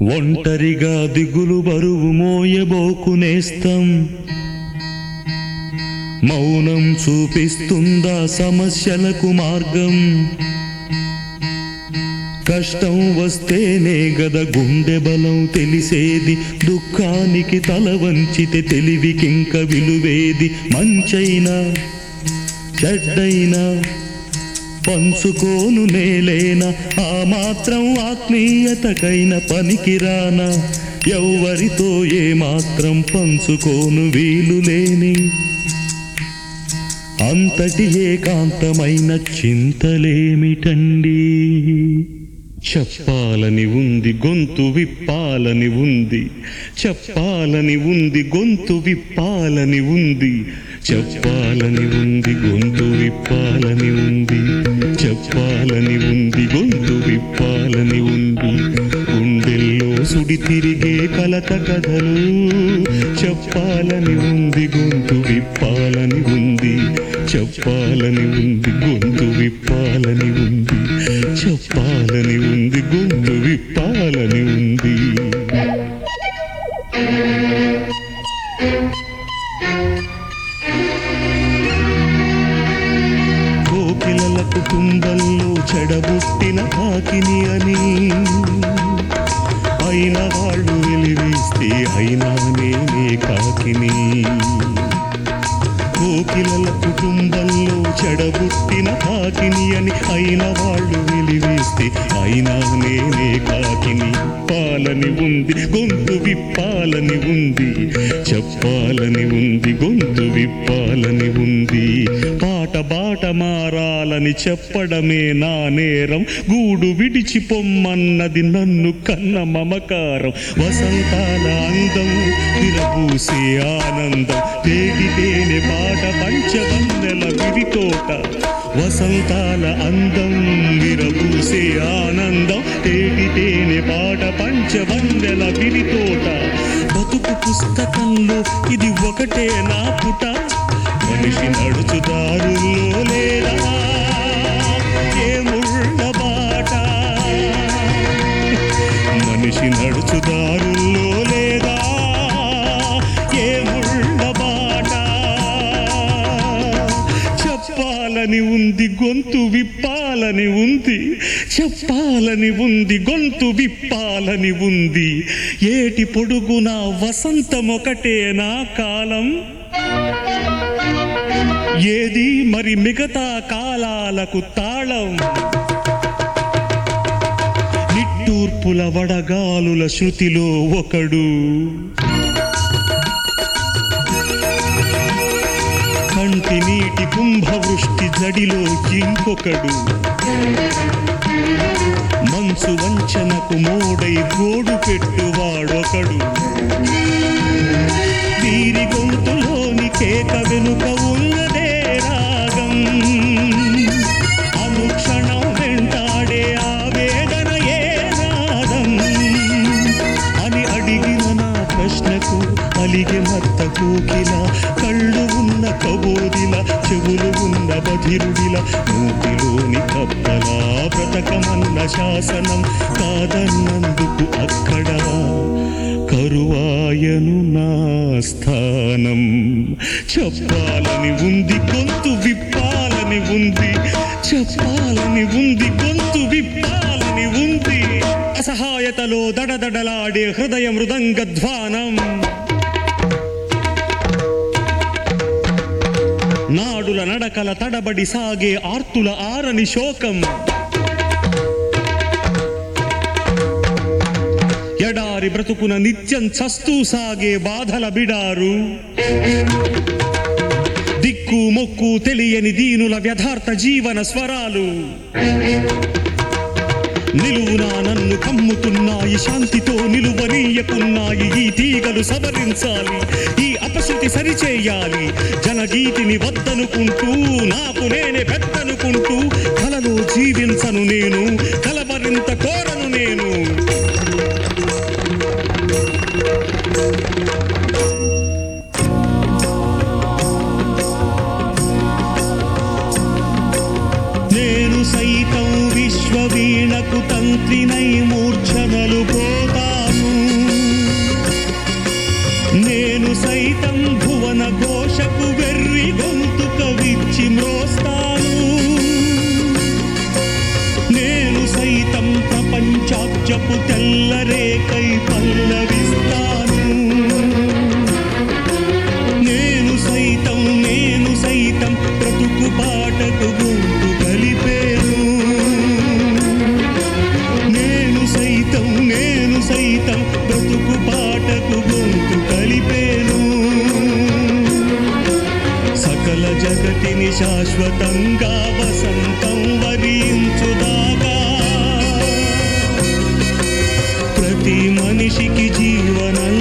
ఒంటరిగా దిగులు బరువు మోయబోకునేస్తం మౌనం చూపిస్తుందా సమస్యలకు మార్గం కష్టం వస్తేనే గద గుండె బలం తెలిసేది దుఃఖానికి తల వంచితే తెలివికింక విలువేది మంచైనా చెడ్డైనా పంచుకోను నేలేనా ఆ మాత్రం ఆత్మీయతకైన పనికిరానా ఎవ్వరితో ఏ మాత్రం పంచుకోను వీలు లేని అంతటి ఏకాంతమైన చింతలేమిటండి చెప్పాలని ఉంది గొంతు విప్పాలని ఉంది చెప్పాలని ఉంది గొంతు విప్పాలని ఉంది చెప్పాలని ఉంది గొంతు విప్పాలని ఉంది చెప్పాలని ఉంది గొంతు విప్పాలని ఉంది గుండెల్లో సుడి తిరిగే కలత కథలు చెప్పాలని ఉంది గొంతు విప్పాలని ఉంది చెప్పాలని ఉంది గొంతు విప్పాలని ఉంది చెప్పాలని ఉంది గొంతు విప్పాలని ఉంది కోకిలలకు కుండల్లో చెడబుట్టిన కాకిని అని అయిన వాళ్ళు వెలివేస్తే అయినా నేనే కాకిని కోకిలల కుటుంబంలో చెడబుట్టిన కాకిని అని అయిన వాళ్ళు వెలివేస్తే అయినా నేనే కాకిని పాలని ఉంది గొంతు విప్పాలని ఉంది చెప్పాలని ఉంది గొంతు విప్పాలని ఉంది పాట బాట మారాలని చెప్పడమే నా నేరం గూడు విడిచి పొమ్మన్నది నన్ను కన్న మమకారం వసంతాల అందం విరబూసే ఆనందం తేగితేనే పాట పంచవన్నెల విరితోట వసంతాల అందం విరబూసే ఆనందం తేగితేనే పాట పంచవన్నెల విరితోట బతుకు పుస్తకంలో ఇది ఒకటే నా పుట మనిషి నడుచుదారుల్లో లేదా ఏ ముళ్ళ బాట మనిషి నడుచుదారుల్లో లేదా ఏ ముళ్ళ బాట చెప్పాలని ఉంది గొంతు విప్పాలని ఉంది చెప్పాలని ఉంది గొంతు విప్పాలని ఉంది ఏటి పొడుగున వసంతం ఒకటే నా కాలం ఏది మరి మిగతా కాలాలకు తాళం నిట్టూర్పుల వడగాలుల శృతిలో ఒకడు కంటి నీటి కుంభవృష్టి జడిలో ఇంకొకడు మంచు వంచనకు మోడై గోడు పెట్టువాడొకడు వీరి గొంతులోని కేక వెనుక ఉన్నదే రాగం అనుక్షణం వెంటాడే ఆవేదన ఏ నాదం అని అడిగిన నా ప్రశ్నకు అలిగే మత్త కోకిల కళ్ళు ఉన్న కబోదిల చెవులు ఉన్న బధిరుడిల మూతిలోని కప్పలా బ్రతకమన్న శాసనం కాదన్నందుకు అక్కడ కరువాయను నా స్థానం చెప్పాలని ఉంది గొంతు విప్పాలని ఉంది చెప్పాలని ఉంది గొంతు విప్పాలని ఉంది అసహాయతలో దడదడలాడే హృదయ మృదంగధ్వానం నాడుల నడకల తడబడి సాగే ఆర్తుల ఆరని శోకం ఎడారి బ్రతుకున నిత్యం చస్తూ సాగే బాధల బిడారు దిక్కు మొక్కు తెలియని దీనుల వ్యథార్థ జీవన స్వరాలు నిలువునా నన్ను కమ్ముతున్నాయి శాంతితో నిలువనీయకున్నాయి ఈ తీగలు సవరించాలి ఈ అపశృతి సరిచేయాలి జనగీతిని వద్దనుకుంటూ నాకు నేనే పెద్దనుకుంటూ కలలో జీవించను నేను కలవరింత కోరను నేను నేను సైతం విశ్వవీణకు తంత్రినై మూర్ఛనలు పోతాను సైతం భువన ఘోషకు వెర్రి గొంతుక విచ్చి మ్రోస్తాను నేను సైతం ప్రపంచాబ్జపు తెల్లరేకై పల్లవిస్తాను నేను సైతం నేను సైతం బ్రతుకు పాటకు గొంతు కలిపేను నేను సైతం నేను సైతం బ్రతుకు పాటకు గొంతు కలిపేను సకల జగతిని శాశ్వతంగా వసంతం వరించుదాకా ప్రతి మనిషికి జీవన